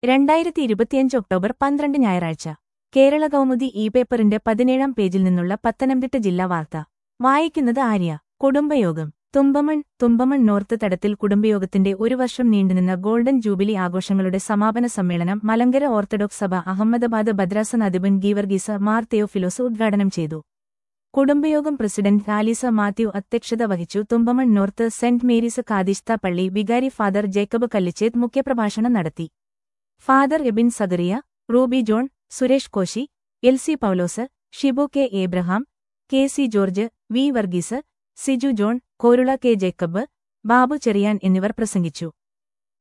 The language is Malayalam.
രണ്ടായിരത്തി ഇരുപത്തിയഞ്ച് ഒക്ടോബർ പന്ത്രണ്ട് ഞായറാഴ്ച കേരള കൗമുദി ഇ പേപ്പറിന്റെ പതിനേഴാം പേജിൽ നിന്നുള്ള പത്തനംതിട്ട ജില്ലാ വാർത്ത വായിക്കുന്നത് ആര്യ കുടുംബയോഗം തുമ്പമൺ തുമ്പമൺ നോർത്ത് തടത്തിൽ കുടുംബയോഗത്തിന്റെ ഒരു വർഷം നീണ്ടുനിന്ന ഗോൾഡൻ ജൂബിലി ആഘോഷങ്ങളുടെ സമാപന സമ്മേളനം മലങ്കര ഓർത്തഡോക്സ് സഭ അഹമ്മദാബാദ് ഭദ്രാസൻ അധിപൻ ഗീവർഗീസ മാർ തെയോഫിലോസ് ഉദ്ഘാടനം ചെയ്തു കുടുംബയോഗം പ്രസിഡന്റ് ആലിസ മാത്യു അധ്യക്ഷത വഹിച്ചു തുമ്പമൺ നോർത്ത് സെന്റ് മേരീസ് കാദിസ്ത പള്ളി വികാരി ഫാദർ ജേക്കബ് കല്ലിച്ചേത് മുഖ്യപ്രഭാഷണം നടത്തി father Ebin Zacharia Ruby John Suresh Koshy L C Paulose Shibu K Abraham K C George V Varghese Siju John Korula K Jacob Babu Cherian എന്നിവർ പ്രസംഗിച്ചു